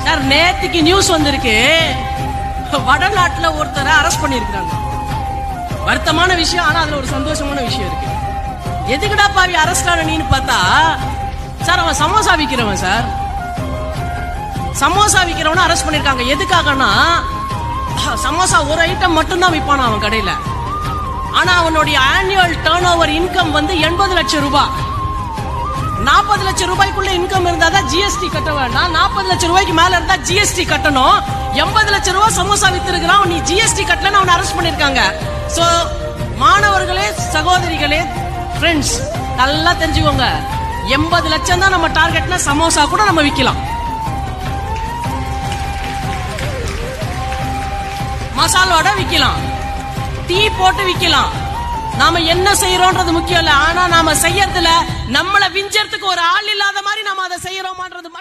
sir நேத்துக்கு news வந்திருக்கு வடநாட்டுல ஒருத்தரை அரெஸ்ட் பண்ணிருக்காங்க வருத்தமான விஷயம் ஆனா அதுல ஒரு சந்தோஷமான விஷயம் இருக்கு எதுக்குடா பாவி அரெஸ்ட் ஆனீன்னு பார்த்தா சார் அவன் சமோசா விக்கிறவன் சார் சமோசா விக்கிறவன அரெஸ்ட் பண்ணிருக்காங்க எதுக்காகனா சமோசா ஒரு ஐட்டம் மட்டும்தான் விற்பான் அவன் கடையில ஆனா அவனுடைய ஆனுவல் டேர்ன் ஓவர் இன்கம் வந்து எண்பது லட்சம் ரூபாய் நாற்பது லட்சம் ரூபாய்க்குள்ள இன்கம் இருந்தா தான் ஜிஎஸ்டி கட்ட வேண்டாம் நாற்பது லட்சம் ரூபாய்க்கு மேல இருந்தா ஜிஎஸ்டி கட்டணும் எண்பது லட்சம் ரூபாய் சமோசா வித்திருக்கிறான் நீ ஜிஎஸ்டி கட்டலன்னு அவனை அரெஸ்ட் பண்ணிருக்காங்க சோ மாணவர்களே சகோதரிகளே ஃப்ரெண்ட்ஸ் நல்லா தெரிஞ்சுக்கோங்க எண்பது லட்சம் தான் நம்ம டார்கெட்னா சமோசா கூட நம்ம விற்கலாம் மசாலோட விற்கலாம் டீ போட்டு விற்கலாம் நாம என்ன செய்யறோம்ன்றது முக்கியம் இல்ல ஆனா நாம செய்யறதுல நம்மள விஞ்சறதுக்கு ஒரு ஆள் இல்லாத மாதிரி நாம அதை செய்யறோமான்றது